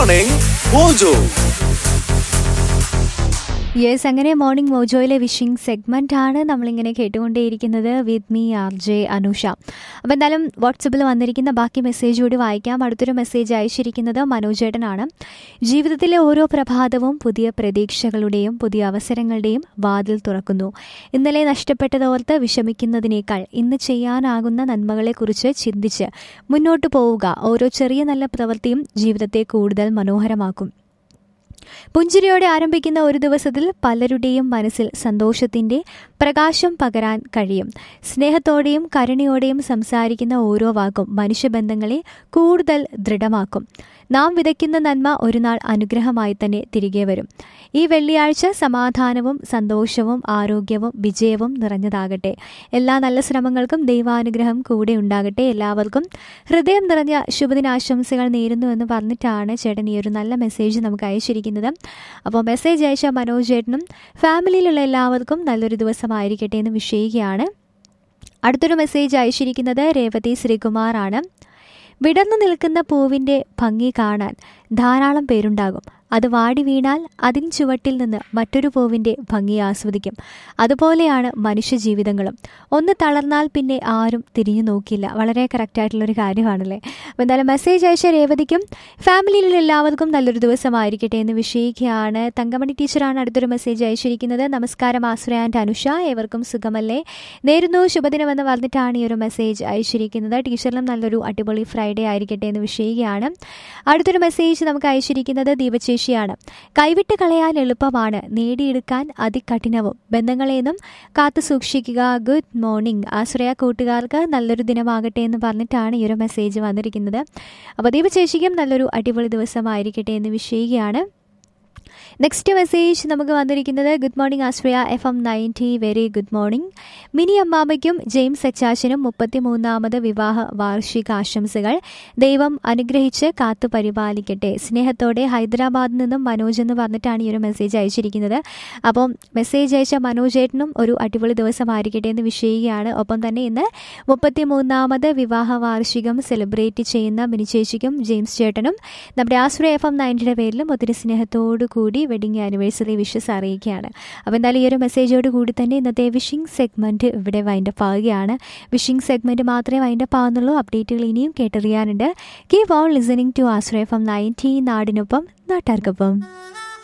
morning mojo yes അങ്ങനെ morning മോജോയിലെ wishing segment ആണ് നമ്മളിങ്ങനെ കേട്ടുകൊണ്ടേയിരിക്കുന്നത് with me R J Anusha അപ്പോൾ എന്തായാലും വാട്സപ്പിൽ വന്നിരിക്കുന്ന ബാക്കി മെസ്സേജ് കൂടി വായിക്കാം അടുത്തൊരു മെസ്സേജ് അയച്ചിരിക്കുന്നത് മനോജേട്ടനാണ് ജീവിതത്തിലെ ഓരോ പ്രഭാതവും പുതിയ പ്രതീക്ഷകളുടെയും പുതിയ അവസരങ്ങളുടെയും വാതിൽ തുറക്കുന്നു ഇന്നലെ നഷ്ടപ്പെട്ടതോർത്ത് വിഷമിക്കുന്നതിനേക്കാൾ ഇന്ന് ചെയ്യാനാകുന്ന നന്മകളെക്കുറിച്ച് ചിന്തിച്ച് മുന്നോട്ട് പോവുക ഓരോ ചെറിയ നല്ല പ്രവൃത്തിയും ജീവിതത്തെ കൂടുതൽ മനോഹരമാക്കും പുഞ്ചിരിയോടെ ആരംഭിക്കുന്ന ഒരു ദിവസത്തിൽ പലരുടെയും മനസ്സിൽ സന്തോഷത്തിന്റെ പ്രകാശം പകരാൻ കഴിയും സ്നേഹത്തോടെയും കരുണയോടെയും സംസാരിക്കുന്ന ഓരോ വാക്കും മനുഷ്യബന്ധങ്ങളെ കൂടുതൽ ദൃഢമാക്കും നാം വിതയ്ക്കുന്ന നന്മ ഒരു നാൾ അനുഗ്രഹമായി തന്നെ തിരികെ വരും ഈ വെള്ളിയാഴ്ച സമാധാനവും സന്തോഷവും ആരോഗ്യവും വിജയവും നിറഞ്ഞതാകട്ടെ എല്ലാ നല്ല ശ്രമങ്ങൾക്കും ദൈവാനുഗ്രഹം കൂടെ ഉണ്ടാകട്ടെ എല്ലാവർക്കും ഹൃദയം നിറഞ്ഞ ശുഭദിനാശംസകൾ നേരുന്നു എന്ന് പറഞ്ഞിട്ടാണ് ചേട്ടൻ ഈ ഒരു നല്ല മെസ്സേജ് നമുക്ക് അയച്ചിരിക്കുന്നത് അപ്പോൾ മെസ്സേജ് അയച്ച മനോജ് ചേട്ടനും ഫാമിലിയിലുള്ള എല്ലാവർക്കും നല്ലൊരു ദിവസമായിരിക്കട്ടെ എന്ന് വിഷയിക്കുകയാണ് അടുത്തൊരു മെസ്സേജ് അയച്ചിരിക്കുന്നത് രേവതി ശ്രീകുമാറാണ് വിടർന്നു നിൽക്കുന്ന പൂവിൻ്റെ ഭംഗി കാണാൻ ധാരാളം പേരുണ്ടാകും അത് വാടി വീണാൽ അതിൻ ചുവട്ടിൽ നിന്ന് മറ്റൊരു പൂവിൻ്റെ ഭംഗി ആസ്വദിക്കും അതുപോലെയാണ് മനുഷ്യജീവിതങ്ങളും ഒന്ന് തളർന്നാൽ പിന്നെ ആരും തിരിഞ്ഞു നോക്കില്ല വളരെ കറക്റ്റായിട്ടുള്ളൊരു കാര്യമാണല്ലേ അപ്പോൾ എന്തായാലും മെസ്സേജ് അയച്ച രേവതിക്കും ഫാമിലിയിലുള്ള എല്ലാവർക്കും നല്ലൊരു ദിവസമായിരിക്കട്ടെ എന്ന് വിഷയിക്കുകയാണ് തങ്കമണി ടീച്ചറാണ് അടുത്തൊരു മെസ്സേജ് അയച്ചിരിക്കുന്നത് നമസ്കാരം ആശ്രയ ആൻഡ് അനുഷ ഏവർക്കും സുഖമല്ലേ നേരുന്നു ശുഭദിനമെന്ന് പറഞ്ഞിട്ടാണ് ഈ ഒരു മെസ്സേജ് അയച്ചിരിക്കുന്നത് ടീച്ചറിനും നല്ലൊരു അടിപൊളി ഫ്രൈഡേ ആയിരിക്കട്ടെ എന്ന് വിഷയിക്കുകയാണ് അടുത്തൊരു മെസ്സേജ് നമുക്ക് അയച്ചിരിക്കുന്നത് ദീപചേഷിയാണ് കൈവിട്ട് കളയാൻ എളുപ്പമാണ് നേടിയെടുക്കാൻ അതികഠിനവും ബന്ധങ്ങളെന്നും കാത്തു സൂക്ഷിക്കുക ഗുഡ് മോർണിംഗ് ആശ്രയ കൂട്ടുകാർക്ക് നല്ലൊരു ദിനമാകട്ടെ എന്ന് പറഞ്ഞിട്ടാണ് ഈ ഒരു മെസ്സേജ് വന്നിരിക്കുന്നത് അപ്പോൾ ദീപചേഷിക്കും നല്ലൊരു അടിപൊളി ദിവസമായിരിക്കട്ടെ എന്ന് വിഷയിക്കുകയാണ് നെക്സ്റ്റ് മെസ്സേജ് നമുക്ക് വന്നിരിക്കുന്നത് good morning Ashraya F M ninety very good morning Mini അമ്മാമയ്ക്കും ജെയിംസ് അച്ചാച്ചനും മുപ്പത്തിമൂന്നാമത് വിവാഹ വാർഷിക ആശംസകൾ ദൈവം അനുഗ്രഹിച്ച് കാത്തു പരിപാലിക്കട്ടെ സ്നേഹത്തോടെ ഹൈദരാബാദിൽ നിന്നും മനോജ് എന്ന് പറഞ്ഞിട്ടാണ് ഈ ഒരു മെസ്സേജ് അയച്ചിരിക്കുന്നത് അപ്പം മെസ്സേജ് അയച്ച മനോജേട്ടനും ഒരു അടിപൊളി ദിവസമായിരിക്കട്ടെ എന്ന് വിഷയിക്കുകയാണ് ഒപ്പം തന്നെ ഇന്ന് മുപ്പത്തിമൂന്നാമത് വിവാഹ വാർഷികം സെലിബ്രേറ്റ് ചെയ്യുന്ന മിനി ചേച്ചിക്കും ജെയിംസ് ചേട്ടനും നമ്മുടെ ആശ്രയ എഫ് എം നയൻറ്റിയുടെ പേരിലും ഒത്തിരി സ്നേഹത്തോടു കൂടി വെഡിങ് ആനിവേഴ്സറി വിഷസ് അറിയിക്കുകയാണ് അപ്പോൾ എന്തായാലും ഈ ഒരു മെസ്സേജോട് കൂടി തന്നെ ഇന്നത്തെ വിഷിംഗ് സെഗ്മെൻറ്റ് ഇവിടെ വൈൻഡപ്പ് ആവുകയാണ് വിഷിംഗ് സെഗ്മെൻറ്റ് മാത്രമേ വൈൻഡപ്പ് ആവുന്നുള്ളൂ അപ്ഡേറ്റുകൾ ഇനിയും കേട്ടറിയാനുണ്ട് keep on listening to Ashraya F M ninety നാടിനൊപ്പം നാട്ടാർക്കൊപ്പം